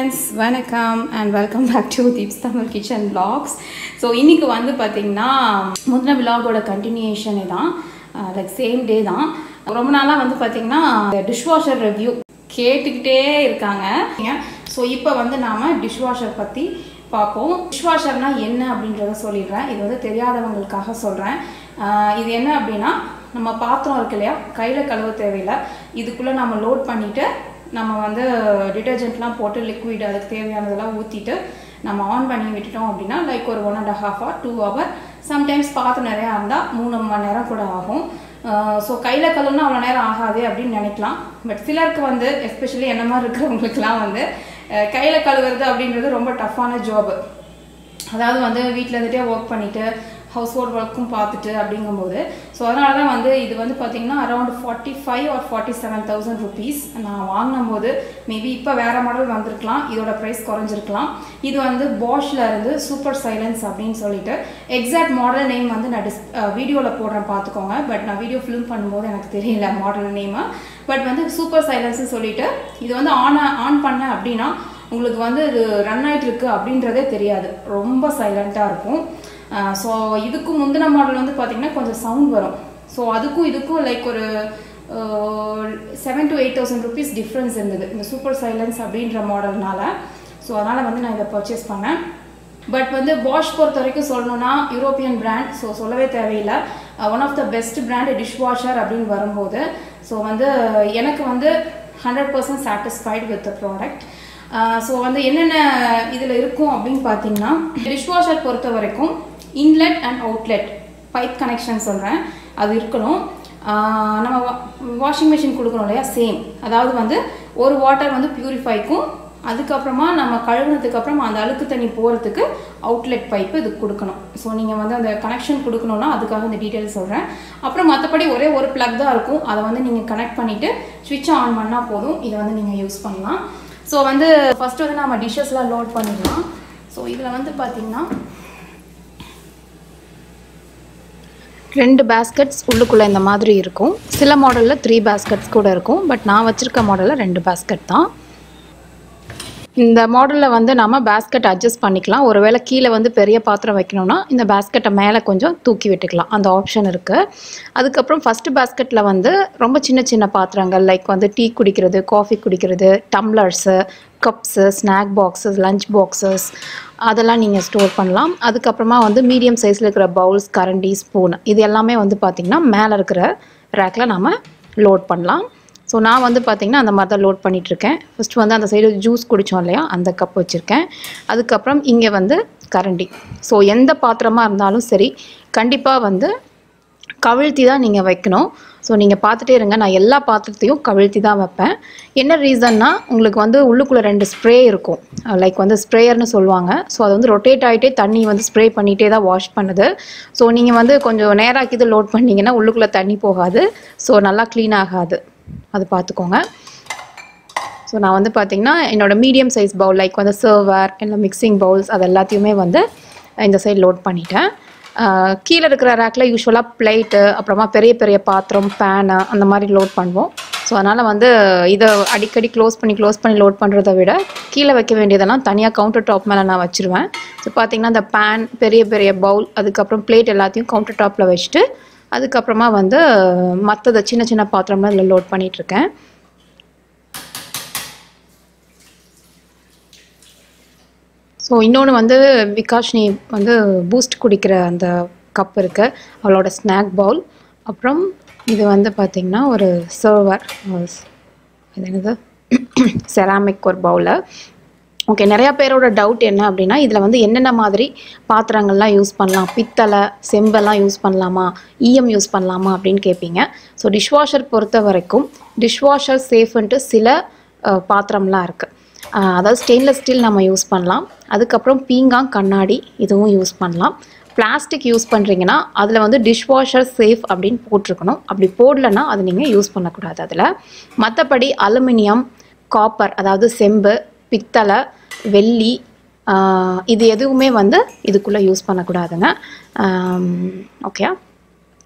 Friends வணக்கம் and welcome back to Deep's Tamil kitchen vlogs so இன்றைக்கி வந்து பார்த்திங்கன்னா முந்தின விலாகோட கண்டினியூஷனே தான் லைக் சேம் டே தான் ரொம்ப நாளாக வந்து பார்த்திங்கன்னா டிஷ்வாஷர் ரிவ்யூ கேட்டுக்கிட்டே இருக்காங்க ஸோ இப்போ வந்து நாம் டிஷ்வாஷர் பற்றி பார்ப்போம் டிஷ்வாஷர்னா என்ன அப்படின்றத சொல்லிடுறேன் இது வந்து தெரியாதவங்களுக்காக சொல்கிறேன் இது என்ன அப்படின்னா நம்ம பாத்திரம் இருக்கு இல்லையா கையில் கழுவ தேவையில்லை இதுக்குள்ளே நம்ம லோட் பண்ணிவிட்டு நம்ம வந்து டிட்டர்ஜென்ட்லாம் போட்டு லிக்விட் அதுக்கு தேவையானதெல்லாம் ஊற்றிட்டு நம்ம ஆன் பண்ணி விட்டுட்டோம் அப்படின்னா லைக் ஒரு one and half hour two hour sometimes பாத்திரம் நிறையா இருந்தால் மூணு மணி நேரம் கூட ஆகும் ஸோ கையில் கழுவுனா அவ்வளோ நேரம் ஆகாது அப்படின்னு நினைக்கலாம் பட் சிலருக்கு வந்து எஸ்பெஷலி என்ன மாதிரி இருக்கிறவங்களுக்குலாம் வந்து கையில் கழுவுறது அப்படின்றது ரொம்ப டஃப்பான ஜாபு அதாவது வந்து வீட்டில் இருந்துகிட்டே ஒர்க் பண்ணிவிட்டு ஹவுஸ் ஹோல்ட் ஒர்க்கும் பார்த்துட்டு அப்படிங்கும்போது ஸோ அதனால தான் வந்து இது வந்து பார்த்திங்கன்னா around forty five or forty seven thousand rupees நான் வாங்கினும் போது மேபி இப்போ வேறு மாடல் வந்திருக்கலாம் இதோட ப்ரைஸ் குறைஞ்சிருக்கலாம் இது வந்து பாஷில் இருந்து சூப்பர் சைலன்ஸ் அப்படின்னு சொல்லிட்டு எக்ஸாக்ட் மாடல் நேம் வந்து நான் டிஸ் வீடியோவில் போடுறேன் பார்த்துக்கோங்க பட் நான் வீடியோ ஃபிலிம் பண்ணும்போது எனக்கு தெரியல மாடல் நேமு பட் வந்து சூப்பர் சைலன்ஸ்னு சொல்லிட்டு இது வந்து ஆன் ஆன் பண்ணேன் அப்படின்னா உங்களுக்கு வந்து இது ரன் ஆகிட்டு இருக்கு அப்படின்றதே தெரியாது ரொம்ப சைலண்ட்டாக இருக்கும் ஸோ இதுக்கு முந்தின மாடல் வந்து பார்த்திங்கன்னா கொஞ்சம் சவுண்ட் வரும் ஸோ அதுக்கும் இதுக்கும் லைக் ஒரு seven to eight thousand rupees difference இருந்தது இந்த சூப்பர் சைலன்ஸ் அப்படின்ற மாடல்னால ஸோ அதனால் வந்து நான் இதை பர்ச்சேஸ் பண்ணேன் பட் வந்து பாஷ் பொறுத்த வரைக்கும் சொல்லணும்னா யூரோப்பியன் பிராண்ட் ஸோ சொல்லவே தேவையில்லை one of the best brand dish washer அப்படின்னு வரும்போது ஸோ வந்து எனக்கு வந்து hundred percent satisfied with the product so வந்து என்னென்ன இதில் இருக்கும் அப்படின்னு பார்த்தீங்கன்னா டிஷ்வாஷர் பொறுத்த வரைக்கும் inlet and outlet pipe connection சொல்கிறேன் அது இருக்கணும் நம்ம வாஷிங் மிஷின் கொடுக்குறோம் இல்லையா சேம் அதாவது வந்து ஒரு வாட்டர் வந்து பியூரிஃபைக்கும் அதுக்கப்புறமா நம்ம கழுவுனதுக்கப்புறம் அந்த அழுக்கு தண்ணி போகிறதுக்கு அவுட்லெட் பைப்பு இது கொடுக்கணும் ஸோ நீங்கள் வந்து அந்த கனெக்ஷன் கொடுக்கணுன்னா அதுக்காக இந்த டீட்டெயில் சொல்கிறேன் அப்புறம் மற்றபடி ஒரே ஒரு ப்ளக் தான் இருக்கும் அதை வந்து நீங்கள் கனெக்ட் பண்ணிவிட்டு ஸ்விட்சை ஆன் பண்ணால் போதும் இதை வந்து நீங்கள் யூஸ் பண்ணலாம் ஸோ வந்து ஃபஸ்ட்டு வந்து நம்ம டிஷ்ஷஸ்லாம் லோட் பண்ணிடலாம் ஸோ இதில் வந்து பார்த்திங்கன்னா ரெண்டு பேஸ்கெட்ஸ் உள்ளுக்குள்ளே இந்த மாதிரி இருக்கும் சில மாடலில் த்ரீ பேஸ்கெட்ஸ் கூட இருக்கும் பட் நான் வச்சுருக்க மாடலில் ரெண்டு பேஸ்கெட் தான் இந்த மாடலில் வந்து நம்ம பேஸ்கெட் அட்ஜஸ்ட் பண்ணிக்கலாம் ஒருவேளை கீழே வந்து பெரிய பாத்திரம் வைக்கணும்னா இந்த பேஸ்கெட்டை மேலே கொஞ்சம் தூக்கி விட்டுக்கலாம் அந்த ஆப்ஷன் இருக்குது அதுக்கப்புறம் ஃபஸ்ட்டு பேஸ்கெட்டில் வந்து ரொம்ப சின்ன சின்ன பாத்திரங்கள் லைக் வந்து டீ குடிக்கிறது காஃபி குடிக்கிறது tumblers cups snack boxes lunch boxes அதெல்லாம் நீங்கள் ஸ்டோர் பண்ணலாம் அதுக்கப்புறமா வந்து மீடியம் சைஸில் இருக்கிற பவுல்ஸ் கரண்டி ஸ்பூன் இது எல்லாமே வந்து பார்த்திங்கன்னா மேலே இருக்கிற ரேக்கில் நம்ம லோட் பண்ணலாம் ஸோ நான் வந்து பார்த்திங்கன்னா அந்த மாதிரி தான் லோட் பண்ணிகிட்ருக்கேன் ஃபஸ்ட்டு வந்து அந்த சைடு ஜூஸ் குடித்தோம் இல்லையா அந்த கப் வச்சுருக்கேன் அதுக்கப்புறம் இங்கே வந்து கரண்டி ஸோ எந்த பாத்திரமாக இருந்தாலும் சரி கண்டிப்பாக வந்து கவிழ்த்தி தான் நீங்கள் வைக்கணும் ஸோ நீங்கள் பார்த்துட்டே இருங்க நான் எல்லா பாத்திரத்தையும் கவிழ்த்தி தான் வைப்பேன் என்ன ரீசன்னா உங்களுக்கு வந்து உள்ளுக்குள்ளே ரெண்டு ஸ்ப்ரே இருக்கும் லைக் வந்து ஸ்ப்ரேயர்னு சொல்லுவாங்க ஸோ அது வந்து ரொட்டேட் ஆகிட்டே தண்ணி வந்து ஸ்ப்ரே பண்ணிகிட்டே தான் வாஷ் பண்ணுது ஸோ நீங்கள் வந்து கொஞ்சம் நேராக்கிது லோட் பண்ணிங்கன்னா உள்ளுக்குள்ளே தண்ணி போகாது ஸோ நல்லா க்ளீன் ஆகாது அது பார்த்துக்கோங்க ஸோ நான் வந்து பார்த்திங்கன்னா என்னோடய மீடியம் சைஸ் பவுல் லைக் வந்து சர்வர் இல்லை மிக்சிங் பவுல்ஸ் அது எல்லாத்தையுமே வந்து இந்த சைடு லோட் பண்ணிட்டேன் கீழே இருக்கிற ரேக்கில் யூஸ்வலாக பிளேட்டு அப்புறமா பெரிய பெரிய பாத்திரம் பேனு அந்த மாதிரி லோட் பண்ணுவோம் ஸோ அதனால் வந்து இதை அடிக்கடி க்ளோஸ் பண்ணி க்ளோஸ் பண்ணி லோட் பண்ணுறத விட கீழே வைக்க வேண்டியதெல்லாம் தனியாக கவுண்டர் டாப் மேலே நான் வச்சுருவேன் ஸோ பார்த்திங்கன்னா அந்த பேன் பெரிய பெரிய பவுல் அதுக்கப்புறம் பிளேட் எல்லாத்தையும் கவுண்டர் டாப்பில் வச்சுட்டு அதுக்கப்புறமா வந்து மற்றதை சின்ன சின்ன பாத்திரம்லாம் இதில் லோட் பண்ணிகிட்ருக்கேன் ஸோ இன்னொன்று வந்து விகாஷ்னி வந்து பூஸ்ட் குடிக்கிற அந்த கப் இருக்குது அவளோட ஸ்நாக் பவுல் அப்புறம் இது வந்து பார்த்திங்கன்னா ஒரு சர்வர் இது என்னது செராமிக் ஒரு பவுலு ஓகே நிறையா பேரோட டவுட் என்ன அப்படின்னா இதில் வந்து என்னென்ன மாதிரி பாத்திரங்கள்லாம் யூஸ் பண்ணலாம் பித்தளை செம்பெல்லாம் யூஸ் பண்ணலாமா ஈயம் யூஸ் பண்ணலாமா அப்படின்னு கேட்பீங்க ஸோ டிஷ்வாஷர் பொறுத்த வரைக்கும் டிஷ்வாஷர் சேஃப்ன்ட்டு சில பாத்திரம்லாம் இருக்குது அதாவது ஸ்டெயின்லெஸ் ஸ்டீல் நம்ம யூஸ் பண்ணலாம் அதுக்கப்புறம் பீங்காங் கண்ணாடி இதுவும் யூஸ் பண்ணலாம் பிளாஸ்டிக் யூஸ் பண்ணுறீங்கன்னா அதில் வந்து டிஷ்வாஷர் சேஃப் அப்படின்னு போட்டிருக்கணும் அப்படி போடலன்னா அது நீங்கள் யூஸ் பண்ணக்கூடாது அதில் மற்றபடி அலுமினியம் காப்பர் அதாவது செம்பு பித்தளை வெள்ளி இது எதுவுமே வந்து இதுக்குள்ளே யூஸ் பண்ணக்கூடாதுங்க ஓகே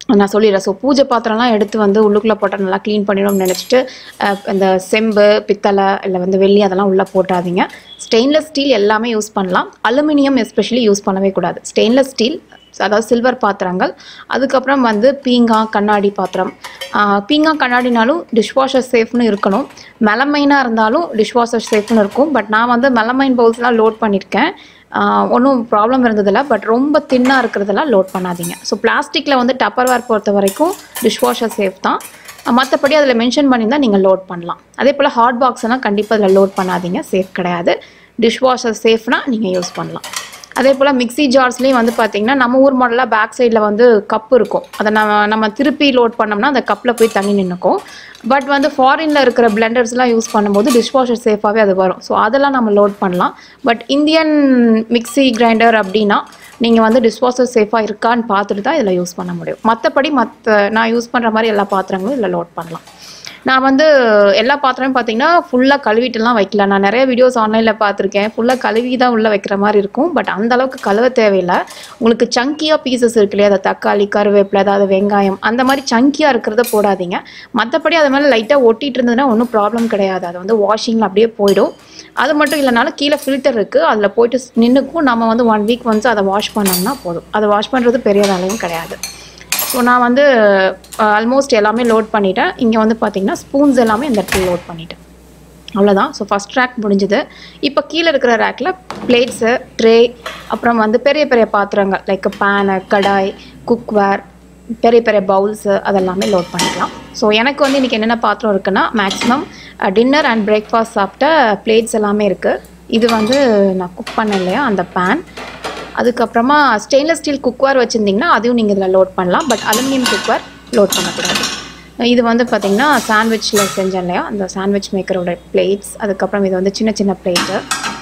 நான் சொல்லிடுறேன் ஸோ பூஜை பாத்திரம்லாம் எடுத்து வந்து உள்ளுக்குள்ளே போட்டால் நல்லா க்ளீன் பண்ணிடணும்னு நினச்சிட்டு இந்த செம்பு பித்தளை இல்லை வந்து வெள்ளி அதெல்லாம் உள்ளே போட்டாதீங்க ஸ்டெயின்லெஸ் ஸ்டீல் எல்லாமே யூஸ் பண்ணலாம் அலுமினியம் எஸ்பெஷலி யூஸ் பண்ணவே கூடாது ஸ்டெயின்லெஸ் ஸ்டீல் அதாவது சில்வர் பாத்திரங்கள் அதுக்கப்புறம் வந்து பீங்கா கண்ணாடி பாத்திரம் ஆஹ் பீங்கா கண்ணாடினாலும் டிஷ்வாஷர் சேஃப்னு இருக்கணும் மெலமைனாக இருந்தாலும் டிஷ்வாஷர் சேஃப்னு இருக்கும் பட் நான் வந்து மெலமைன் பவுல்ஸ்லாம் லோட் பண்ணியிருக்கேன் ஒன்றும் ப்ராப்ளம் இருந்ததில்ல பட் ரொம்ப தின்னாக இருக்கிறதெல்லாம் லோட் பண்ணாதீங்க ஸோ பிளாஸ்டிக்கில் வந்து டப்பர்வேர் பொறுத்த வரைக்கும் டிஷ்வாஷர் சேஃப் தான் மற்றபடி அதில் மென்ஷன் பண்ணியிருந்தால் நீங்கள் லோட் பண்ணலாம் அதே போல் ஹாட் பாக்ஸ் எல்லாம் கண்டிப்பாக அதில் லோட் பண்ணாதீங்க சேஃப் கிடையாது டிஷ்வாஷர் சேஃப்னா நீங்கள் யூஸ் பண்ணலாம் அதே போல் மிக்ஸி ஜார்ஸ்லேயும் வந்து பார்த்தீங்கன்னா நம்ம ஊர் மாடலாக பேக் சைடில் வந்து கப் இருக்கும் அதை நம்ம நம்ம திருப்பி லோட் பண்ணோம்னா அந்த கப்பில் போய் தண்ணி நின்றுக்கும் பட் வந்து ஃபாரினில் இருக்கிற பிளெண்டர்ஸ்லாம் யூஸ் பண்ணும்போது டிஷ்வாஷர் சேஃபாகவே அது வரும் ஸோ அதெல்லாம் நம்ம லோட் பண்ணலாம் பட் இந்தியன் மிக்ஸி கிரைண்டர் அப்படின்னா நீங்கள் வந்து டிஷ்வாஷர் சேஃபாக இருக்கான்னு பார்த்துட்டு தான் இதில் யூஸ் பண்ண முடியும் மற்றபடி மற்ற நான் யூஸ் பண்ணுற மாதிரி எல்லா பாத்திரங்களும் இதில் லோட் பண்ணலாம் நான் வந்து எல்லா பாத்திரமும் பார்த்தீங்கன்னா ஃபுல்லாக கழுவிட்டுலாம் வைக்கல நான் நிறைய வீடியோஸ் ஆன்லைனில் பார்த்துருக்கேன் ஃபுல்லாக கழுவி தான் உள்ளே வைக்கிற மாதிரி இருக்கும் பட் அந்த அளவுக்கு கழுவ தேவையில்லை உங்களுக்கு சங்கியாக பீசஸ் இருக்கு இல்லையா அந்த தக்காளி கருவேப்பிலை அதாவது வெங்காயம் அந்த மாதிரி சங்கியாக இருக்கிறத போடாதீங்க மற்றபடி அது மேலே லைட்டாக ஒட்டிட்டு இருந்ததுன்னா ஒன்றும் ப்ராப்ளம் கிடையாது அது வந்து வாஷிங்கில் அப்படியே போயிடும் அது மட்டும் இல்லைனாலும் கீழே ஃபில்டர் இருக்குது அதில் போயிட்டு நின்றுக்கும் நம்ம வந்து ஒன் வீக் ஒன்ஸ் அதை வாஷ் பண்ணோம்னா போதும் அதை வாஷ் பண்ணுறது பெரிய வேலையும் கிடையாது ஸோ நான் வந்து ஆல்மோஸ்ட் எல்லாமே லோட் பண்ணிட்டேன் இங்கே வந்து பார்த்தீங்கன்னா ஸ்பூன்ஸ் எல்லாமே இந்த இடத்துல லோட் பண்ணிட்டேன் அவ்வளோதான் ஸோ ஃபஸ்ட் ரேக் முடிஞ்சுது இப்போ கீழே இருக்கிற ரேக்கில் பிளேட்ஸு ட்ரே அப்புறம் வந்து பெரிய பெரிய பாத்திரங்கள் லைக் பேனு கடாய் குக்வேர் பெரிய பெரிய பவுல்ஸு அதெல்லாமே லோட் பண்ணிக்கலாம் ஸோ எனக்கு வந்து இன்றைக்கி என்னென்ன பாத்திரம் இருக்குன்னா மேக்ஸிமம் டின்னர் அண்ட் பிரேக்ஃபாஸ்ட் சாப்பிட்ட பிளேட்ஸ் எல்லாமே இருக்குது இது வந்து நான் குக் பண்ணேன் இல்லையா அந்த பேன் அதுக்கப்புறமா ஸ்டெயின்லெஸ் ஸ்டீல் குக்வேர் வச்சுருந்தீங்கன்னா அதையும் நீங்கள் இதில் லோட் பண்ணலாம் பட் அலுமினியம் குக்வேர் லோட் பண்ணக்கூடாது இது வந்து பார்த்திங்கன்னா சாண்ட்விச்சில் செஞ்சேன் இல்லையா அந்த சாண்ட்விச் மேக்கரோட பிளேட்ஸ் அதுக்கப்புறம் இது வந்து சின்ன சின்ன பிளேட்டு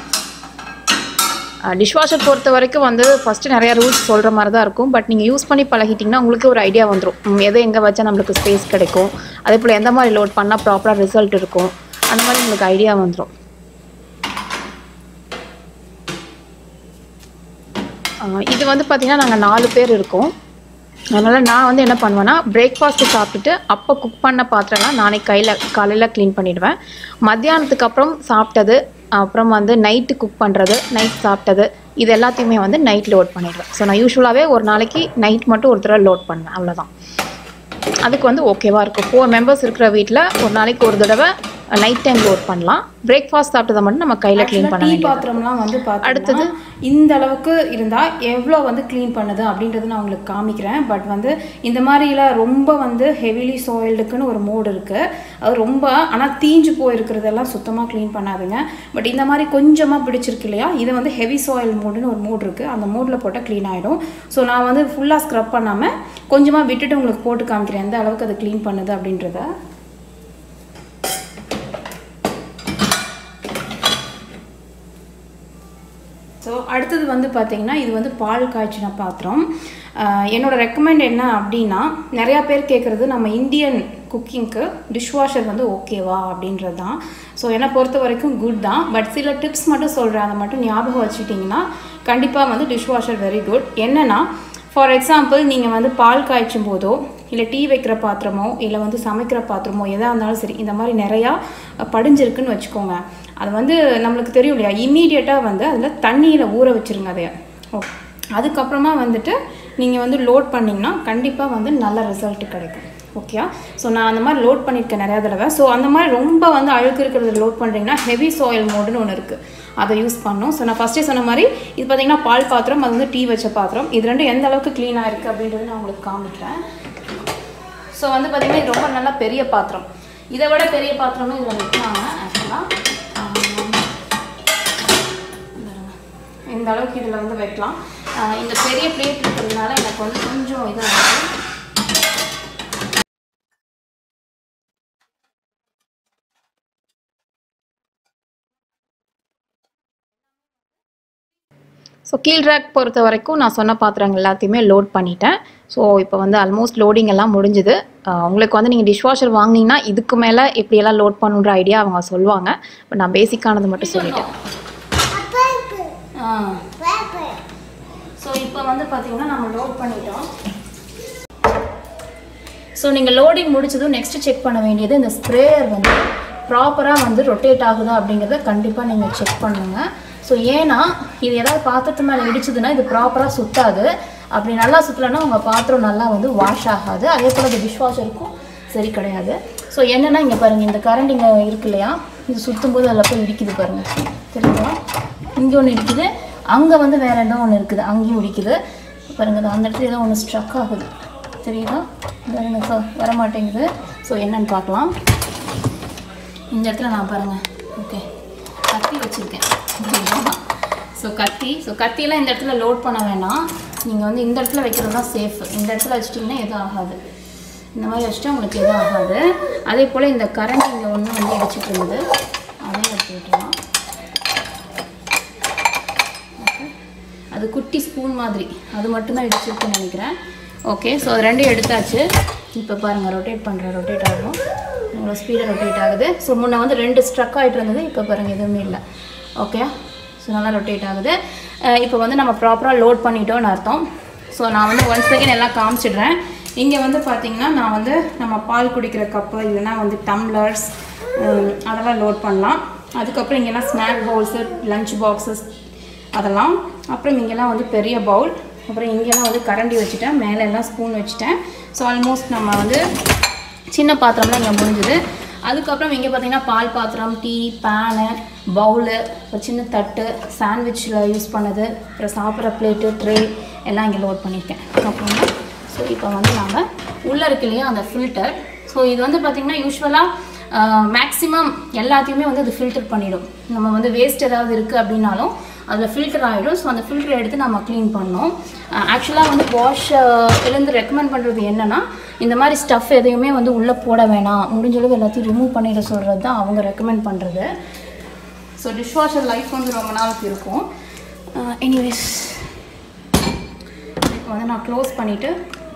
டிஷ்வாஷர் பொறுத்த வரைக்கும் வந்து ஃபஸ்ட்டு நிறையா ரூல்ஸ் சொல்கிற மாதிரி தான் இருக்கும் பட் நீங்கள் யூஸ் பண்ணி பழகிட்டிங்கன்னா உங்களுக்கு ஒரு ஐடியா வந்துடும் எதை எங்கே வச்சா நம்மளுக்கு ஸ்பேஸ் கிடைக்கும் அதே போல் எந்த மாதிரி லோட் பண்ணால் ப்ராப்பராக ரிசல்ட் இருக்கும் அந்த மாதிரி உங்களுக்கு ஐடியா வந்துடும் ஆஹ் இது வந்து பார்த்திங்கன்னா நாங்கள் நாலு பேர் இருக்கோம் அதனால் நான் வந்து என்ன பண்ணுவேன்னா பிரேக்ஃபாஸ்ட்டு சாப்பிட்டுட்டு அப்போ குக் பண்ண பாத்திரம்லாம் நானே கையில் காலையில் க்ளீன் பண்ணிடுவேன் மத்தியானத்துக்கு அப்புறம் சாப்பிட்டது அப்புறம் வந்து நைட்டு குக் பண்ணுறது நைட் சாப்பிட்டது இது எல்லாத்தையுமே வந்து நைட் லோட் பண்ணிடுவேன் ஸோ நான் யூஸ்வலாகவே ஒரு நாளைக்கு நைட் மட்டும் ஒரு தடவை லோட் பண்ணுவேன் அவ்வளோதான் அதுக்கு வந்து ஓகேவாக இருக்கும் ஃபோர் மெம்பர்ஸ் இருக்கிற வீட்டில் ஒரு நாளைக்கு ஒரு தடவை நைட் டைம் லோட் பண்ணலாம் பிரேக்ஃபாஸ்ட் சாப்பிட்டதை மட்டும் நம்ம கையில் க்ளீன் பண்ண டீ வேண்டியது பாத்திரம்லாம் வந்து அடுத்தது? அடுத்தது இந்த அளவுக்கு இருந்தால் எவ்வளோ வந்து க்ளீன் பண்ணுது அப்படின்றது நான் உங்களுக்கு காமிக்கிறேன் பட் வந்து இந்த மாதிரிலாம் ரொம்ப வந்து ஹெவிலி சாயில்டுக்குன்னு ஒரு மோடு இருக்குது அது ரொம்ப ஆனால் தீஞ்சு போயிருக்கிறதெல்லாம் சுத்தமாக க்ளீன் பண்ணாதுங்க பட் இந்த மாதிரி கொஞ்சமாக பிடிச்சிருக்கு இல்லையா இது வந்து ஹெவி சாயில் மோடுன்னு ஒரு மோடு இருக்குது அந்த மோடில் போட்டால் க்ளீன் ஆகிடும் ஸோ நான் வந்து ஃபுல்லாக ஸ்க்ரப் பண்ணாமல் கொஞ்சமாக விட்டுட்டு உங்களுக்கு போட்டு காமிக்கிறேன் எந்த அளவுக்கு அது க்ளீன் பண்ணுது அப்படின்றத ஸோ அடுத்தது வந்து பார்த்தீங்கன்னா இது வந்து பால் காய்ச்சின பாத்திரம் ஆஹ் என்னோட ரெக்கமெண்ட் என்ன அப்படின்னா நிறையா பேர் கேட்குறது நம்ம இந்தியன் குக்கிங்க்கு டிஷ்வாஷர் வந்து ஓகேவா அப்படின்றது தான் ஸோ என்னை பொறுத்த வரைக்கும் குட் தான் பட் சில டிப்ஸ் மட்டும் சொல்கிறேன் அதை மட்டும் ஞாபகம் வச்சுட்டிங்கன்னா கண்டிப்பாக வந்து டிஷ்வாஷர் வெரி குட் என்னென்னா ஃபார் எக்ஸாம்பிள் நீங்கள் வந்து பால் காய்ச்சும் போதோ இல்லை டீ வைக்கிற பாத்திரமோ இல்லை வந்து சமைக்கிற பாத்திரமோ எதாக இருந்தாலும் சரி இந்த மாதிரி நிறையா படிஞ்சிருக்குன்னு வச்சுக்கோங்க அது வந்து நம்மளுக்கு தெரியும் இல்லையா இம்மீடியட்டாக வந்து அதில் தண்ணியில் ஊற வச்சுருங்க அதை ஓ அதுக்கப்புறமா வந்துட்டு நீங்கள் வந்து லோட் பண்ணிங்கன்னா கண்டிப்பாக வந்து நல்ல ரிசல்ட் கிடைக்கும் ஓகே ஸோ நான் அந்த மாதிரி லோட் பண்ணியிருக்கேன் நிறையா தடவை ஸோ அந்த மாதிரி ரொம்ப வந்து அழுக்கு இருக்கிறது லோட் பண்ணுறீங்கன்னா ஹெவி சாயில் மோடுன்னு ஒன்று இருக்குது அதை யூஸ் பண்ணோம் ஸோ நான் ஃபஸ்ட்டே சொன்ன மாதிரி இது பார்த்தீங்கன்னா பால் பாத்திரம் அது வந்து டீ வச்ச பாத்திரம் இது ரெண்டும் எந்த அளவுக்கு க்ளீனாக இருக்குது அப்படின்றது நான் உங்களுக்கு காமிக்கிறேன் ஸோ வந்து பார்த்தீங்கன்னா இது ரொம்ப நல்லா பெரிய பாத்திரம் இதை விட பெரிய பாத்திரமும் இதில் வைக்கிறாங்க ஆக்சுவலாக இந்த அளவுக்கு இதில் வந்து வைக்கலாம் ஆஹ் இந்த பெரிய பிளேட் இருக்கிறதுனால எனக்கு வந்து கொஞ்சம் இதாக இருக்குது ஸோ கீழ் ரேக் பொறுத்த வரைக்கும் நான் சொன்ன பாத்திரங்கள் எல்லாத்தையுமே லோட் பண்ணிட்டேன் ஸோ இப்போ வந்து ஆல்மோஸ்ட் லோடிங் எல்லாம் முடிஞ்சுது அஹ் உங்களுக்கு வந்து நீங்கள் டிஷ்வாஷர் வாங்குனீங்கன்னா இதுக்கு மேலே எப்படியெல்லாம் லோட் பண்ணுன்ற ஐடியா அவங்க சொல்லுவாங்க பட் நான் பேசிக்கானது மட்டும் சொல்லிட்டேன் ஸோ இப்போ வந்து பார்த்தீங்கன்னா நம்ம லோட் பண்ணிட்டோம் ஸோ நீங்கள் லோடிங் முடிச்சதும் நெக்ஸ்ட் செக் பண்ண வேண்டியது இந்த ஸ்ப்ரேயர் வந்து ப்ராப்பராக வந்து ரொட்டேட் ஆகுதா அப்படிங்கிறத கண்டிப்பாக நீங்கள் செக் பண்ணுங்க ஸோ ஏன்னா இது ஏதாவது பாத்திரத்து மேலே இடிச்சதுன்னா இது ப்ராப்பராக சுத்தாது அப்படி நல்லா சுற்றலைன்னா உங்கள் பாத்திரம் நல்லா வந்து வாஷ் ஆகாது அதே போல் இந்த டிஷ் வாஷருக்கும் சரி கிடையாது ஸோ என்னென்னா இங்கே பாருங்கள் இந்த கரண்ட் இங்கே இருக்கு இல்லையா இது சுற்றும் போது அதில் போய் இடிக்குது பாருங்கள் தெரியுங்களா இங்கே ஒன்று இடிக்குது அங்கே வந்து வேறு ஏதோ ஒன்று இருக்குது அங்கேயும் இடிக்குது பாருங்கள் இது அந்த இடத்துல ஏதோ ஒன்று ஸ்ட்ரக் ஆகுது தெரியுதா பாருங்க சார் வர மாட்டேங்குது ஸோ என்னன்னு பார்க்கலாம் இந்த இடத்துல நான் பாருங்கள் ஓகே கத்தி வச்சுருக்கேன் ஸோ கத்தி ஸோ கத்தியெல்லாம் இந்த இடத்துல லோட் பண்ண வேண்டாம் நீங்கள் வந்து இந்த இடத்துல வைக்கிறது தான் சேஃப் இந்த இடத்துல வச்சிட்டிங்கன்னா எதுவும் ஆகாது இந்த மாதிரி வச்சுட்டா உங்களுக்கு எதுவும் ஆகாது அதே போல் இந்த கரண்ட் இங்கே ஒன்று வந்து இடிச்சிட்டு இருந்தது அதையும் எடுத்து விட்டுலாம் அது குட்டி ஸ்பூன் மாதிரி அது மட்டும்தான் இடிச்சிருக்குன்னு நினைக்கிறேன் ஓகே ஸோ அது ரெண்டையும் எடுத்தாச்சு இப்போ பாருங்கள் ரொட்டேட் பண்ணுறேன் ரொட்டேட் ஆகும் இவ்வளோ ஸ்பீடாக ரொட்டேட் ஆகுது ஸோ முன்ன வந்து ரெண்டு ஸ்ட்ரக் ஆகிட்டு இருந்தது இப்போ பாருங்கள் எதுவுமே இல்லை ஓகே ஸோ நல்லா ரொட்டேட் ஆகுது அஹ் இப்போ வந்து நம்ம ப்ராப்பராக லோட் பண்ணிட்டோம்னு அர்த்தம் ஸோ நான் வந்து ஒன் செகண்ட் எல்லாம் காமிச்சிடுறேன் இங்கே வந்து பார்த்தீங்கன்னா நான் வந்து நம்ம பால் குடிக்கிற கப்பு இல்லைன்னா வந்து டம்ளர்ஸ் அதெல்லாம் லோட் பண்ணலாம் அதுக்கப்புறம் இங்கெல்லாம் ஸ்நாக் பவுல்ஸு லஞ்ச் பாக்ஸஸ் அதெல்லாம் அப்புறம் இங்கெல்லாம் வந்து பெரிய பவுல் அப்புறம் இங்கெல்லாம் வந்து கரண்டி வச்சுட்டேன் மேலே எல்லாம் ஸ்பூன் வச்சுட்டேன் ஸோ ஆல்மோஸ்ட் நம்ம வந்து சின்ன பாத்திரம்லாம் இங்கே முடிஞ்சுது அதுக்கப்புறம் இங்கே பார்த்தீங்கன்னா பால் பாத்திரம் டீ பேனு பவுலு ஒரு சின்ன தட்டு சாண்ட்விச்சில் யூஸ் பண்ணது அப்புறம் சாப்பிட்ற பிளேட்டு ட்ரே எல்லாம் இங்கே லோட் பண்ணியிருக்கேன் அப்புறம் ஸோ இப்போ வந்து நம்ம உள்ளே இருக்கு இல்லையா அந்த ஃபில்டர் ஸோ இது வந்து பார்த்திங்கன்னா யூஸ்வலாக மேக்ஸிமம் எல்லாத்தையுமே வந்து அது ஃபில்டர் பண்ணிடும் நம்ம வந்து வேஸ்ட் ஏதாவது இருக்குது அப்படின்னாலும் அதில் ஃபில்டர் ஆகிடும் ஸோ அந்த ஃபில்டரை எடுத்து நம்ம க்ளீன் பண்ணோம் ஆக்சுவலாக வந்து வாஷ் இருந்து ரெக்கமெண்ட் பண்ணுறது என்னென்னா இந்த மாதிரி ஸ்டஃப் எதையுமே வந்து உள்ளே போட வேணாம் முடிஞ்ச அளவு எல்லாத்தையும் ரிமூவ் பண்ணிட சொல்கிறது தான் அவங்க ரெக்கமெண்ட் பண்ணுறது ஸோ டிஷ்வாஷர் லைஃப் வந்து ரொம்ப நாளுக்கு இருக்கும் எனிவேஸ் இப்போ வந்து நான் க்ளோஸ் பண்ணிவிட்டு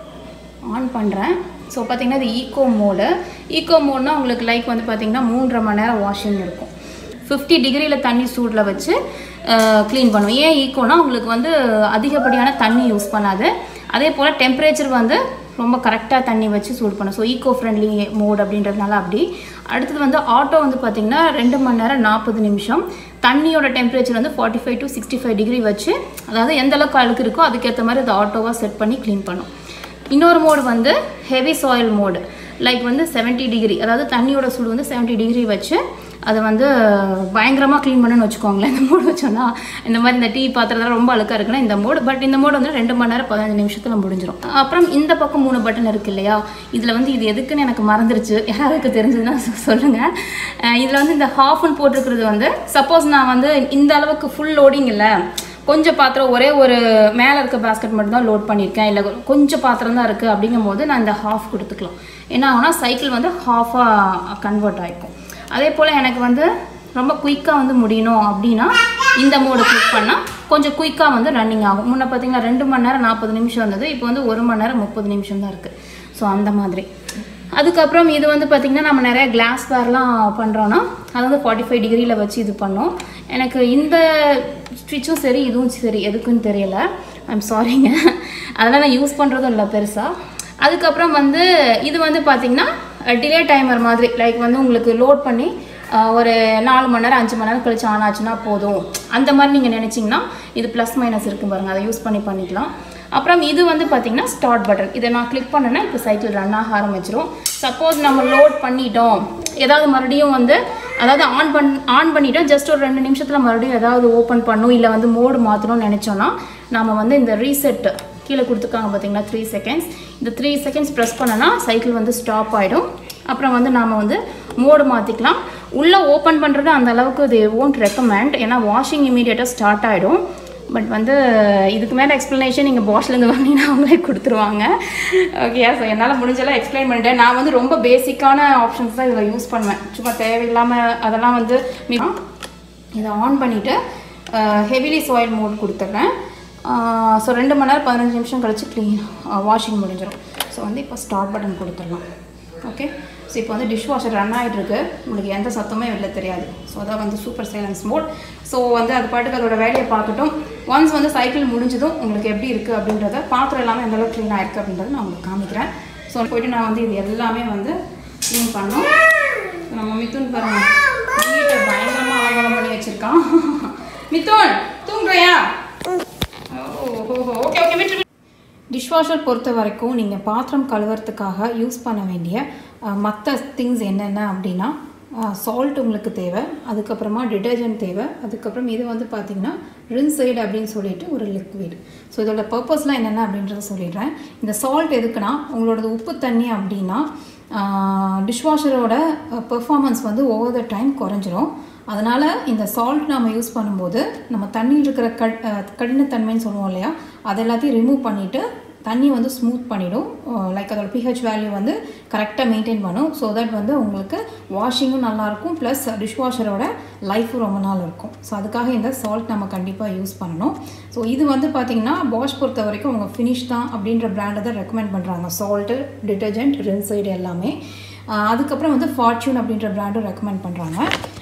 ஆன் பண்ணுறேன் ஸோ பார்த்தீங்கன்னா இது ஈகோ மோடு ஈகோ மோட்னா உங்களுக்கு லைக் வந்து பார்த்தீங்கன்னா மூன்றரை மணி நேரம் வாஷிங் இருக்கும் ஃபிஃப்டி டிகிரியில் தண்ணி சூடில் வச்சு க்ளீன் பண்ணும் ஏன் ஈக்கோனா உங்களுக்கு வந்து அதிகப்படியான தண்ணி யூஸ் பண்ணாது அதே போல் டெம்பரேச்சர் வந்து ரொம்ப கரெக்டாக தண்ணி வச்சு சூடு பண்ணும் ஸோ ஈகோ ஃப்ரெண்ட்லி மோட் அப்படின்றதுனால அப்படி அடுத்தது வந்து ஆட்டோ வந்து பார்த்திங்கன்னா ரெண்டு மணி நேரம் நாற்பது நிமிஷம் தண்ணியோட டெம்பரேச்சர் வந்து forty five to sixty five degree வச்சு அதாவது எந்த அளவுக்கு அழுக்கு இருக்கோ அதுக்கேற்ற மாதிரி அது ஆட்டோவாக செட் பண்ணி க்ளீன் பண்ணும் இன்னொரு மோடு வந்து ஹெவி சாயில் மோடு லைக் வந்து 70 டிகிரி அதாவது தண்ணியோட சூடு வந்து 70 டிகிரி வச்சு அதை வந்து பயங்கரமாக க்ளீன் பண்ணுன்னு வச்சுக்கோங்களேன் இந்த மோடு வச்சோன்னா இந்த மாதிரி இந்த டீ பாத்திரத்தில் ரொம்ப அழுக்காக இருக்குன்னா இந்த மோடு பட் இந்த மோடு வந்து ரெண்டு மணி நேரம் பதினஞ்சு நிமிஷத்தில் முடிஞ்சிடும் அப்புறம் இந்த பக்கம் மூணு பட்டன் இருக்கு இல்லையா இதில் வந்து இது எதுக்குன்னு எனக்கு மறந்துருச்சு யாருக்கு தெரிஞ்சதுன்னா சொ- சொல்லுங்க இதில் வந்து இந்த ஹாஃப்னு போட்டிருக்கிறது வந்து சப்போஸ் நான் வந்து இந்த அளவுக்கு ஃபுல் லோடிங் இல்லை கொஞ்சம் பாத்திரம் ஒரே ஒரு மேலே இருக்க பேஸ்கெட் மட்டும் தான் லோட் பண்ணியிருக்கேன் இல்லை கொஞ்சம் பாத்திரம் தான் இருக்குது அப்படிங்கும்போது நான் இந்த ஹாஃப் கொடுத்துக்கலாம் என்ன ஆகும்னா சைக்கிள் வந்து ஹாஃபாக கன்வெர்ட் ஆகிக்கும் அதே போல் எனக்கு வந்து ரொம்ப குயிக்காக வந்து முடியணும் அப்படின்னா இந்த மோடு கிளிக் பண்ணால் கொஞ்சம் குயிக்காக வந்து ரன்னிங் ஆகும் முன்ன பார்த்தீங்கன்னா ரெண்டு மணி நேரம் நாற்பது நிமிஷம் இருந்தது இப்போ வந்து ஒரு மணி நேரம் முப்பது நிமிஷம் தான் இருக்குது ஸோ அந்த மாதிரி அதுக்கப்புறம் இது வந்து பார்த்திங்கன்னா நம்ம நிறைய கிளாஸ் வேர்லாம் பண்ணுறோன்னா அது வந்து ஃபார்ட்டி ஃபைவ் டிகிரியில் வச்சு இது பண்ணோம் எனக்கு இந்த ஸ்விட்சும் சரி இதுவும் சரி எதுக்குன்னு தெரியல ஐம் சாரிங்க அதெல்லாம் நான் யூஸ் பண்ணுறதும் இல்லை பெருசாக அதுக்கப்புறம் வந்து இது வந்து பார்த்திங்கன்னா டிலே டைமர் மாதிரி லைக் வந்து உங்களுக்கு லோட் பண்ணி அஹ், ஒரு நாலு மணி நேரம் அஞ்சு மணி நேரம் கழிச்சு ஆன் ஆச்சுன்னா போதும் அந்த மாதிரி நீங்கள் நினச்சிங்கன்னா இது ப்ளஸ் மைனஸ் இருக்கும் பாருங்கள் அதை யூஸ் பண்ணி பண்ணிக்கலாம் அப்புறம் இது வந்து பார்த்தீங்கன்னா ஸ்டார்ட் பட்டன் இதை நான் கிளிக் பண்ணேன்னா இப்போ சைக்கிள் ரன் ஆக ஆரம்பிச்சிரும் சப்போஸ் நம்ம லோட் பண்ணிட்டோம் ஏதாவது மறுபடியும் வந்து அதாவது ஆன் பண் ஆன் பண்ணிட்டோம் ஜஸ்ட் ஒரு ரெண்டு நிமிஷத்தில் மறுபடியும் ஏதாவது ஓப்பன் பண்ணும் இல்லை வந்து மோடு மாற்றணும்னு நினச்சோன்னா நம்ம வந்து இந்த ரீசெட் கீழே கொடுத்துருக்காங்க பார்த்தீங்களா த்ரீ செகண்ட்ஸ் இந்த த்ரீ செகண்ட்ஸ் ப்ரெஸ் பண்ணனா சைக்கிள் வந்து ஸ்டாப் ஆகிடும் அப்புறம் வந்து நாம் வந்து மோடு மாற்றிக்கலாம் உள்ளே ஓப்பன் பண்ணுறது அந்த அளவுக்கு இது ஓன்ட் ரெக்கமெண்ட் ஏன்னா வாஷிங் இமீடியட்டாக ஸ்டார்ட் ஆகிடும் பட் வந்து இதுக்கு மேலே எக்ஸ்ப்ளனேஷன் நீங்கள் பாஷ்லேருந்து வாங்கினீங்கன்னா அவங்களே கொடுத்துருவாங்க ஓகே ஸோ என்னால் முடிஞ்செல்லாம் எக்ஸ்பிளைன் பண்ணிட்டேன் நான் வந்து ரொம்ப பேசிக்கான ஆப்ஷன்ஸ் தான் இதில் யூஸ் பண்ணுவேன் சும்மா தேவையில்லாமல் அதெல்லாம் வந்து மீ- இதை ஆன் பண்ணிவிட்டு ஹெவிலி சாயில் மோட் கொடுத்துட்றேன் ஸோ ரெண்டு மணி நேரம் பதினஞ்சு நிமிஷம் கழிச்சு க்ளீன் வாஷிங் முடிஞ்சிடும் ஸோ வந்து இப்போ ஸ்டார்ட் பட்டன் கொடுத்துடலாம் ஓகே ஸோ இப்போ வந்து டிஷ் வாஷர் ரன் ஆகிட்டுருக்கு உங்களுக்கு எந்த சத்தமே வெளில தெரியாது ஸோ அதான் வந்து சூப்பர் சைலன்ஸ் மோட் ஸோ வந்து அது பாட்டுக்கு அதோட வேலையை பார்க்கட்டும் ஒன்ஸ் வந்து சைக்கிள் முடிஞ்சதும் உங்களுக்கு எப்படி இருக்குது அப்படின்றத பாத்திரம் எல்லாமே எந்த அளவுக்கு க்ளீன் ஆயிருக்கு அப்படின்றத நான் உங்களுக்கு காமிக்கிறேன் ஸோ போயிட்டு நான் வந்து இது எல்லாமே வந்து க்ளீன் பண்ணோம் நம்ம மிதுன் பாருங்க வீட்டை பயங்கரமாக அலங்கோலம் பண்ணி வச்சிருக்கான் மிதுன் தூங்குறியா ஓஹோ ஓகே ஓகே விட்டு டிஷ்வாஷர் பொறுத்த வரைக்கும் நீங்கள் பாத்திரம் கழுவுறதுக்காக யூஸ் பண்ண வேண்டிய மற்ற திங்ஸ் என்னென்ன அப்படின்னா சால்ட் உங்களுக்கு தேவை அதுக்கப்புறமா டிட்டர்ஜென்ட் தேவை அதுக்கப்புறம் இது வந்து பார்த்திங்கன்னா ரின்சைடு அப்படின்னு சொல்லிட்டு ஒரு லிக்விட் ஸோ இதோட பர்பஸ்லாம் என்னென்ன அப்படின்றத சொல்லிடுறேன் இந்த சால்ட் எதுக்குன்னா உங்களோட உப்பு தண்ணி அப்படின்னா டிஷ்வாஷரோட பெர்ஃபார்மன்ஸ் வந்து ஓவர் த டைம் குறைஞ்சிரும் அதனால் இந்த சால்ட் நம்ம யூஸ் பண்ணும்போது நம்ம தண்ணியில் இருக்கிற கட் அஹ் கடினத்தன்மைன்னு சொல்லுவோம் இல்லையா அது எல்லாத்தையும் ரிமூவ் பண்ணிவிட்டு தண்ணி வந்து ஸ்மூத் பண்ணிடும் லைக் அதோட பிஹெச் வேல்யூ வந்து கரெக்டாக மெயின்டைன் பண்ணும் ஸோ தட் வந்து உங்களுக்கு வாஷிங்கும் நல்லாயிருக்கும் ப்ளஸ் டிஷ்வாஷரோட லைஃபும் ரொம்ப நாள் இருக்கும் ஸோ அதுக்காக இந்த சால்ட் நம்ம கண்டிப்பாக யூஸ் பண்ணணும் ஸோ இது வந்து பார்த்திங்கன்னா பாஷ் பொறுத்த வரைக்கும் அவங்க ஃபினிஷ் தான் அப்படின்ற பிராண்டை தான் ரெக்கமெண்ட் பண்ணுறாங்க சால்ட்டு டிட்டர்ஜென்ட் ரின்சைடு எல்லாமே அஹ் அதுக்கப்புறம் வந்து ஃபார்ச்சூன் அப்படின்ற பிராண்டும் ரெக்கமெண்ட் பண்ணுறாங்க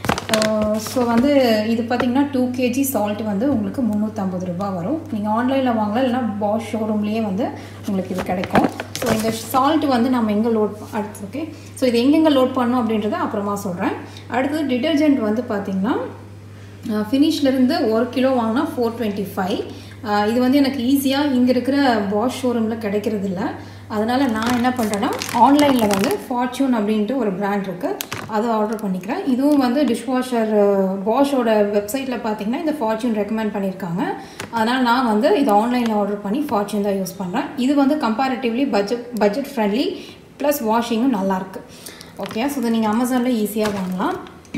ஸோ வந்து இது பார்த்தீங்கன்னா டூ கேஜி சால்ட் வந்து உங்களுக்கு முந்நூற்றம்பது ரூபாய் வரும் நீங்கள் ஆன்லைனில் வாங்கலாம் இல்லைனா பாஷ் ஷோரூம்லேயே வந்து உங்களுக்கு இது கிடைக்கும் ஸோ இந்த சால்ட் வந்து நம்ம எங்கே லோட் அடுத்து ஓகே ஸோ இது எங்கெங்கே லோட் பண்ணோம் அப்படின்றத அப்புறமா சொல்கிறேன் அடுத்தது டிட்டர்ஜென்ட் வந்து பார்த்திங்கன்னா ஃபினிஷ்லேருந்து ஒரு கிலோ வாங்கினா ஃபோர் டுவெண்ட்டி ஃபைவ் இது வந்து எனக்கு ஈஸியாக இங்கே இருக்கிற வாஷ் ஷோரூமில் கிடைக்கிறது இல்லை அதனால் நான் என்ன பண்ணுறேன்னா ஆன்லைனில் வந்து ஃபார்ச்சூன் அப்படின்ட்டு ஒரு பிராண்ட் இருக்குது அதை ஆர்டர் பண்ணிக்கிறேன் இதுவும் வந்து டிஷ்வாஷர் வாஷோட வெப்சைட்டில் பார்த்தீங்கன்னா இந்த ஃபார்ச்சூன் ரெக்கமெண்ட் பண்ணியிருக்காங்க அதனால் நான் வந்து இது ஆன்லைனில் ஆர்டர் பண்ணி ஃபார்ச்சூன் தான் யூஸ் பண்ணுறேன் இது வந்து comparatively budget budget friendly plus வாஷிங்கும் நல்லாயிருக்கு ஓகே ஸோ இதை நீங்கள் அமேசானில் ஈஸியாக வாங்கலாம்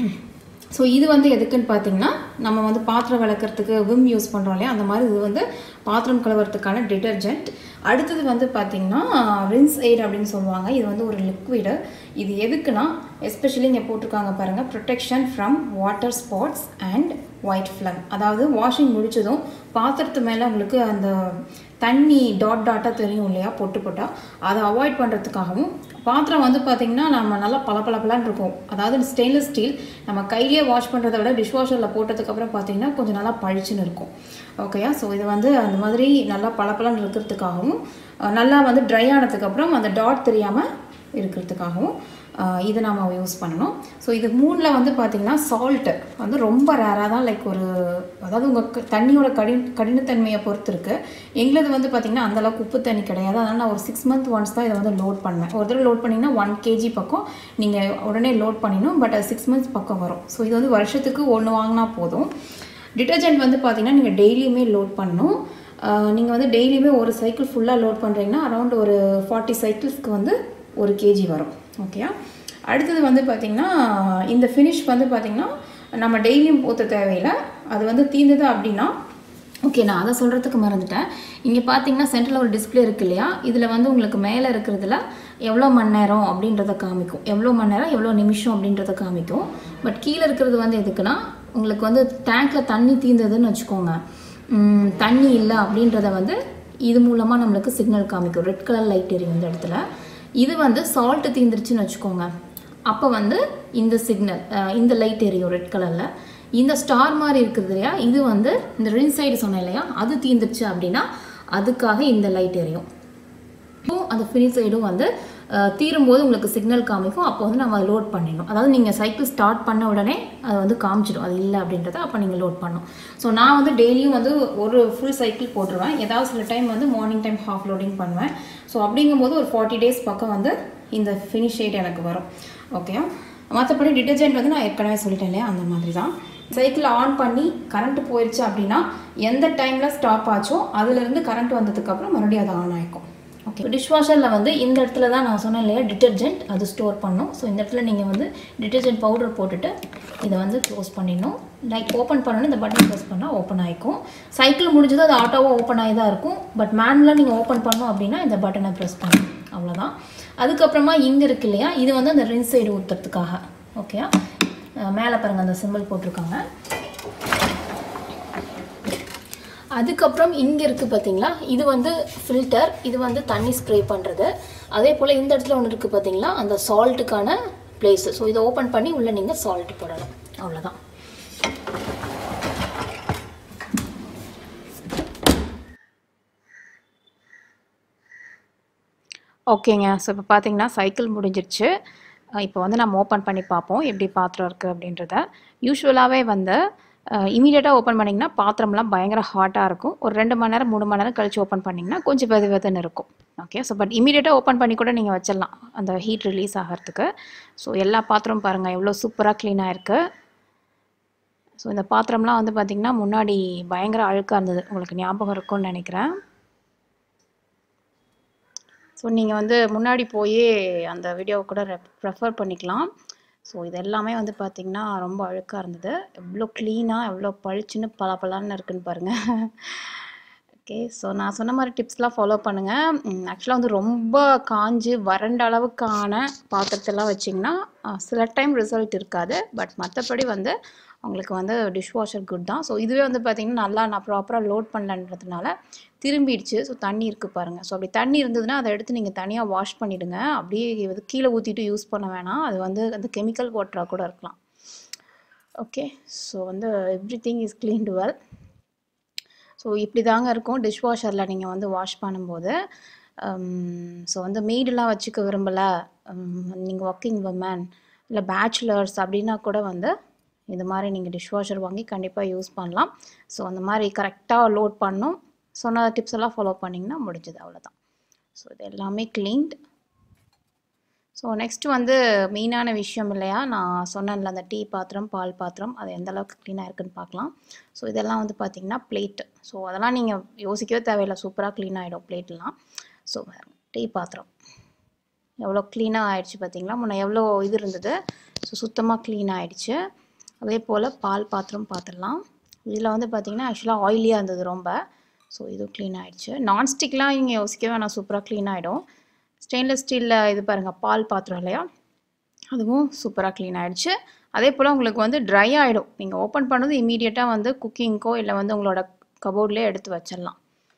ஸோ இது வந்து எதுக்குன்னு பார்த்தீங்கன்னா நம்ம வந்து பாத்திரம் விளக்குறதுக்கு விம் யூஸ் பண்ணுறோம் இல்லையா அந்த மாதிரி இது வந்து பாத்திரம் கழுவுறதுக்கான டிட்டர்ஜென்ட் அடுத்தது வந்து பார்த்திங்கன்னா ரின்ஸ் எய்ட் அப்படின்னு சொல்லுவாங்க இது வந்து ஒரு லிக்விடு இது எதுக்குன்னா எஸ்பெஷலி இங்கே போட்டிருக்காங்க பாருங்கள் protection from water spots and white film அதாவது வாஷிங் முடிச்சதும் பாத்திரத்து மேலே உங்களுக்கு அந்த தண்ணி டாட் டாட்டாக தெரியும் இல்லையா பொட்டு பொட்டா அதை அவாய்ட் பண்ணுறதுக்காகவும் பாத்திரம் வந்து பார்த்திங்கன்னா நம்ம நல்லா பளபளபளன்னு இருக்கும் அதாவது ஸ்டெயின்லெஸ் ஸ்டீல் நம்ம கையிலேயே வாஷ் பண்ணுறதை விட டிஷ்வாஷரில் போட்டதுக்கப்புறம் பார்த்தீங்கன்னா கொஞ்சம் நல்லா பளிச்சுன்னு இருக்கும் ஓகேயா ஸோ இது வந்து அந்த மாதிரி நல்லா பளபளன்னு இருக்கிறதுக்காகவும் அஹ் நல்லா வந்து ட்ரை ஆனதுக்கப்புறம் அந்த டாட் தெரியாமல் இருக்கிறதுக்காகவும் அஹ் இதை நம்ம யூஸ் பண்ணணும் ஸோ இது மூணில் வந்து பார்த்திங்கன்னா சால்ட்டு வந்து ரொம்ப ரேராக தான் லைக் ஒரு அதாவது உங்கள் தண்ணியோட கடி கடினத்தன்மையை பொறுத்து இருக்குது எங்களது வந்து பார்த்திங்கன்னா அந்தளவுக்கு உப்பு தண்ணி கிடையாது அதனால் நான் ஒரு சிக்ஸ் மந்த் ஒன்ஸ் தான் இதை வந்து லோட் பண்ணேன் ஒரு தடவை லோட் பண்ணிங்கன்னா ஒன் கேஜி பக்கம் நீங்கள் உடனே லோட் பண்ணிடணும் பட் அது சிக்ஸ் மந்த்ஸ் பக்கம் வரும் ஸோ இது வந்து வருஷத்துக்கு ஒன்று வாங்கினா போதும் டிட்டர்ஜென்ட் வந்து பார்த்திங்கன்னா நீங்கள் டெய்லியுமே லோட் பண்ணணும் நீங்கள் வந்து டெய்லியுமே ஒரு சைக்கிள் ஃபுல்லாக லோட் பண்ணுறீங்கன்னா அரௌண்ட் ஒரு ஃபார்ட்டி சைக்கிள்ஸ்க்கு வந்து ஒரு கேஜி வரும் ஓகேயா அடுத்தது வந்து பார்த்திங்கன்னா இந்த ஃபினிஷ் வந்து பார்த்திங்கன்னா நம்ம டெய்லியும் ஊற்ற தேவையில்லை அது வந்து தீர்ந்தது அப்படின்னா ஓகே நான் அதை சொல்கிறதுக்கு மறந்துட்டேன் இங்கே பார்த்தீங்கன்னா சென்டரில் ஒரு டிஸ்பிளே இருக்கு இல்லையா இதில் வந்து உங்களுக்கு மேலே இருக்கிறதுல எவ்வளோ மணி நேரம் அப்படின்றத காமிக்கும் எவ்வளோ மணி நேரம் எவ்வளோ நிமிஷம் அப்படின்றத காமிக்கும் பட் கீழே இருக்கிறது வந்து எதுக்குன்னா உங்களுக்கு வந்து டேங்க்கில் தண்ணி தீர்ந்ததுன்னு வச்சுக்கோங்க ம், தண்ணி இல்லை அப்படின்றத வந்து இது மூலமாக நம்மளுக்கு சிக்னல் காமிக்கும் ரெட் கலர் லைட் எரியும் இந்த இடத்துல இது வந்து சால்ட்டு தீந்துருச்சுன்னு வச்சுக்கோங்க அப்போ வந்து இந்த சிக்னல் இந்த லைட் எரியும் ரெட் கலரில் இந்த ஸ்டார் மாதிரி இருக்குது இல்லையா இது வந்து இந்த ரின் சைடு சொன்னேன் இல்லையா அது தீந்துருச்சு அப்படின்னா அதுக்காக இந்த லைட் எரியும் இப்போ அந்த ஃபினிஷ் சைடும் வந்து அஹ், தீரும்போது உங்களுக்கு சிக்னல் காமிக்கும் அப்போ வந்து நம்ம அதை லோட் பண்ணிடணும் அதாவது நீங்கள் சைக்கிள் ஸ்டார்ட் பண்ண உடனே அது வந்து காமிச்சிடும் அது இல்லை அப்படின்றத அப்போ நீங்கள் லோட் பண்ணணும் ஸோ நான் வந்து டெய்லியும் வந்து ஒரு ஃபுல் சைக்கிள் போட்டுருவேன் ஏதாவது சில டைம் வந்து மார்னிங் டைம் ஹாஃப் லோடிங் பண்ணுவேன் ஸோ அப்படிங்கும்போது ஒரு ஃபார்ட்டி டேஸ் பக்கம் வந்து இந்த ஃபினிஷ் ஷேட் எனக்கு வரும் ஓகே மற்றபடி டிட்டர்ஜென்ட் வந்து நான் ஏற்கனவே சொல்லிட்டேன் இல்லையா அந்த மாதிரி தான் சைக்கிள் ஆன் பண்ணி கரண்ட் போயிடுச்சு அப்படின்னா எந்த டைமில் ஸ்டாப் ஆச்சோ அதுலேருந்து கரண்ட் வந்ததுக்கப்புறம் மறுபடியும் அது ஆன் ஆகிக்கும் ஓகே டிஷ்வாஷரில் வந்து இந்த இடத்துல தான் நான் சொன்னேன் இல்லையா டிட்டர்ஜென்ட் அது ஸ்டோர் பண்ணும் ஸோ இந்த இடத்துல நீங்கள் வந்து டிட்டர்ஜென்ட் பவுடர் போட்டுட்டு இதை வந்து க்ளோஸ் பண்ணிடணும் லைக் ஓப்பன் பண்ணணும் இந்த பட்டன் ப்ரெஸ் பண்ணால் ஓப்பன் ஆகிக்கும் சைக்கிள் முடிஞ்சது அது ஆட்டோவாக ஓப்பன் ஆகி தான் இருக்கும் பட் மேனுவலாக நீங்கள் ஓப்பன் பண்ணோம் அப்படின்னா இந்த பட்டனை ப்ரெஸ் பண்ணணும் அவ்வளோதான் அதுக்கப்புறமா இங்கே இருக்கு இல்லையா இது வந்து அந்த ரின் சைடு ஊற்றுறதுக்காக ஓகேயா மேலே பாருங்கள் அந்த சிம்பிள் போட்டிருக்காங்க அதுக்கப்புறம் இங்கே இருக்குது பார்த்தீங்களா இது வந்து ஃபில்டர் இது வந்து தண்ணி ஸ்ப்ரே பண்ணுறது அதே போல் இந்த இடத்துல ஒன்று இருக்குது பார்த்தீங்களா அந்த சால்ட்டுக்கான பிளேஸு ஸோ இதை ஓப்பன் பண்ணி உள்ளே நீங்கள் சால்ட் போடணும் அவ்வளோதான் ஓகேங்க ஸோ இப்போ பார்த்தீங்கன்னா சைக்கிள் முடிஞ்சிருச்சு இப்போ வந்து நம்ம ஓப்பன் பண்ணி பார்ப்போம் எப்படி பாத்திரம் இருக்குது அப்படின்றத யூஸ்வலாகவே வந்து இமீடியட்டாக ஓப்பன் பண்ணிங்கன்னா பாத்திரம்லாம் பயங்கர ஹாட்டாக இருக்கும் ஒரு ரெண்டு மணி நேரம் மூணு மணி நேரம் கழிச்சு ஓப்பன் பண்ணிங்கன்னா கொஞ்சம் வெது வெதுன்னு இருக்கும் ஓகே ஸோ பட் இமீடியட்டாக ஓப்பன் பண்ணி கூட நீங்கள் வச்சிடலாம் அந்த ஹீட் ரிலீஸ் ஆகிறதுக்கு ஸோ எல்லா பாத்திரமும் பாருங்கள் எவ்வளோ சூப்பராக க்ளீனாக இருக்குது ஸோ இந்த பாத்திரம்லாம் வந்து பார்த்திங்கன்னா முன்னாடி பயங்கர அழுக்காக இருந்தது உங்களுக்கு ஞாபகம் இருக்கும்னு நினைக்கிறேன் ஸோ நீங்கள் வந்து முன்னாடி போய் அந்த வீடியோவை கூட ரெஃபர் பண்ணிக்கலாம் ஸோ இது எல்லாமே வந்து பார்த்திங்கன்னா ரொம்ப அழுக்காக இருந்தது எவ்வளோ க்ளீனாக எவ்வளோ பளிச்சுன்னு பளபளன்னு இருக்குன்னு பாருங்கள் ஓகே ஸோ நான் சொன்ன மாதிரி டிப்ஸ்லாம் ஃபாலோ பண்ணுங்கள் ஆக்சுவலாக வந்து ரொம்ப காஞ்சு வறண்ட அளவுக்கான பாத்திரத்தெல்லாம் வச்சிங்கன்னா அஹ், சில டைம் ரிசல்ட் இருக்காது பட் மற்றபடி வந்து உங்களுக்கு வந்து டிஷ் வாஷர் குட் தான் ஸோ இதுவே வந்து பார்த்திங்கன்னா நல்லா நான் ப்ராப்பராக லோட் பண்ணலன்றதுனால திரும்பிடுச்சு ஸோ தண்ணி இருக்குது பாருங்கள் ஸோ அப்படி தண்ணி இருந்ததுன்னா அதை எடுத்து நீங்கள் தனியாக வாஷ் பண்ணிவிடுங்க அப்படியே இது கீழே ஊற்றிட்டு யூஸ் பண்ண வேணாம் அது வந்து அந்த கெமிக்கல் வாட்டராக கூட இருக்கலாம் ஓகே ஸோ வந்து everything is cleaned well so இப்படி தாங்க இருக்கும் டிஷ் வாஷரில் நீங்கள் வந்து வாஷ் பண்ணும்போது ஸோ வந்து மெய்டெலாம் வச்சுக்க விரும்பலை நீங்கள் ஒர்க்கிங் உமன் இல்லை பேச்சுலர்ஸ் அப்படின்னா கூட வந்து இந்த மாதிரி நீங்கள் டிஷ் வாஷர் வாங்கி கண்டிப்பாக யூஸ் பண்ணலாம் ஸோ அந்த மாதிரி கரெக்டாக லோட் பண்ணும் சொன்ன டிப்ஸ் எல்லாம் ஃபாலோ பண்ணிங்கன்னா முடிஞ்சது அவ்வளோதான் ஸோ இது எல்லாமே க்ளீன்ட் ஸோ நெக்ஸ்ட் வந்து மெயினான விஷயம் இல்லையா நான் சொன்னேன்ல அந்த டீ பாத்திரம் பால் பாத்திரம் அது எந்த அளவுக்கு க்ளீனாக இருக்குன்னு பார்க்கலாம் ஸோ இதெல்லாம் வந்து பார்த்திங்கன்னா பிளேட்டு ஸோ அதெல்லாம் நீங்கள் யோசிக்கவே தேவையில்லை சூப்பராக க்ளீன் ஆகிடும் பிளேட்லாம் ஸோ டீ பாத்திரம் எவ்வளோ க்ளீனாக ஆயிடுச்சு பார்த்தீங்களா முன்ன எவ்வளோ இது இருந்தது ஸோ சுத்தமாக க்ளீன் ஆயிடுச்சு அதே போல் பால் பாத்திரம் பார்த்துடலாம் இதில் வந்து பார்த்திங்கன்னா ஆக்சுவலாக ஆயிலியாக இருந்தது ரொம்ப ஸோ இதுவும் க்ளீன் ஆயிடுச்சு நான்ஸ்டிக்லாம் நீங்கள் யோசிக்கவே வேணாம் சூப்பராக க்ளீன் ஆகிடும் ஸ்டெயின்லெஸ் ஸ்டீலில் இது பாருங்கள் பால் பாத்திரம் இல்லையா அதுவும் சூப்பராக க்ளீன் ஆயிடுச்சு அதே போல் உங்களுக்கு வந்து ட்ரை ஆகிடும் நீங்கள் ஓப்பன் பண்ணது இமீடியட்டாக வந்து குக்கிங்க்கோ இல்லை வந்து உங்களோட கபோர்ட்லேயே எடுத்து வச்சிடலாம்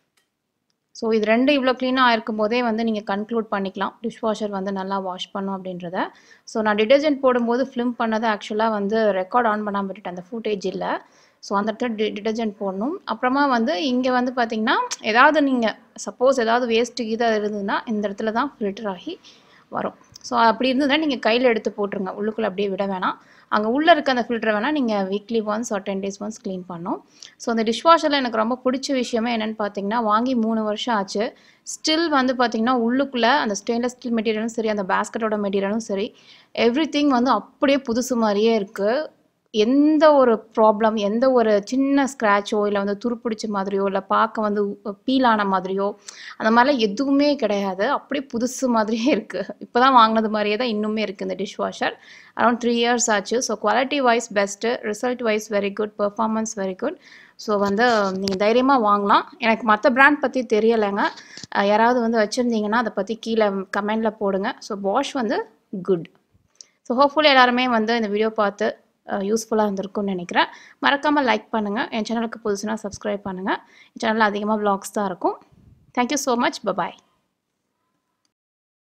ஸோ இது ரெண்டு இவ்வளோ க்ளீனாக இருக்கும் போதே வந்து நீங்கள் கன்க்ளூட் பண்ணிக்கலாம் டிஷ் வாஷர் வந்து நல்லா வாஷ் பண்ணும் அப்படின்றத ஸோ நான் டிடர்ஜென்ட் போடும்போது ஃபிலிம் பண்ணதை ஆக்சுவலாக வந்து ரெக்கார்ட் ஆன் பண்ணாமல் விட்டுட்டேன் அந்த ஃபுட்டேஜ் இல்லை ஸோ அந்த இடத்துல டி டிடர்ஜென்ட் போடணும் அப்புறமா வந்து இங்கே வந்து பார்த்தீங்கன்னா ஏதாவது நீங்கள் சப்போஸ் ஏதாவது வேஸ்ட்டு இது இருந்ததுன்னா இந்த இடத்துல தான் ஃபில்டர் ஆகி வரும் ஸோ அப்படி இருந்ததுன்னா நீங்கள் கையில் எடுத்து போட்டுருங்க உள்ளுக்குள்ளே அப்படியே விட வேணாம் அங்கே உள்ளே இருக்க அந்த ஃபில்டரை வேணால் நீங்கள் வீக்லி ஒன்ஸ் ஒரு டென் டேஸ் ஒன்ஸ் க்ளீன் பண்ணணும் ஸோ அந்த டிஷ்வாஷரில் எனக்கு ரொம்ப பிடிச்ச விஷயமே என்னென்னு பார்த்தீங்கன்னா வாங்கி மூணு வருஷம் ஆச்சு ஸ்டில் வந்து பார்த்தீங்கன்னா உள்ளுக்குள்ளே அந்த ஸ்டெயின்லெஸ் ஸ்டீல் மெட்டீரியலும் சரி அந்த பேஸ்கெட்டோட மெட்டீரியலும் சரி எவ்ரி வந்து அப்படியே புதுசு மாதிரியே இருக்குது எந்த ஒரு ப்ராப்ளம் எந்த ஒரு சின்ன ஸ்க்ராச்சோ இல்லை வந்து துருப்பிடிச்ச மாதிரியோ இல்லை பார்க்க வந்து பீலான மாதிரியோ அந்த மாதிரிலாம் எதுவுமே கிடையாது அப்படியே புதுசு மாதிரியே இருக்குது இப்போ தான் வாங்கினது மாதிரியே தான் இன்னுமே இருக்குது இந்த dish washer around three years ஆச்சு so quality wise best result wise very good performance very good so வந்து நீங்கள் தைரியமாக வாங்கலாம் எனக்கு மற்ற பிராண்ட் பற்றி தெரியலைங்க அஹ் யாராவது வந்து வச்சுருந்தீங்கன்னா அதை பற்றி கீழே கமெண்டில் போடுங்க ஸோ வாஷ் வந்து குட் ஸோ ஹோப்ஃபுல்லி எல்லாருமே வந்து இந்த வீடியோ பார்த்து யூஸ்ஃபுல்லாக இருந்திருக்கும்னு நினைக்கிறேன் மறக்காமல் லைக் பண்ணுங்கள் என் சேனலுக்கு புதுசுனா சப்ஸ்கிரைப் பண்ணுங்கள் என் சேனலில் அதிகமாக vlogs தான் இருக்கும் தேங்க்யூ ஸோ மச் பபாய்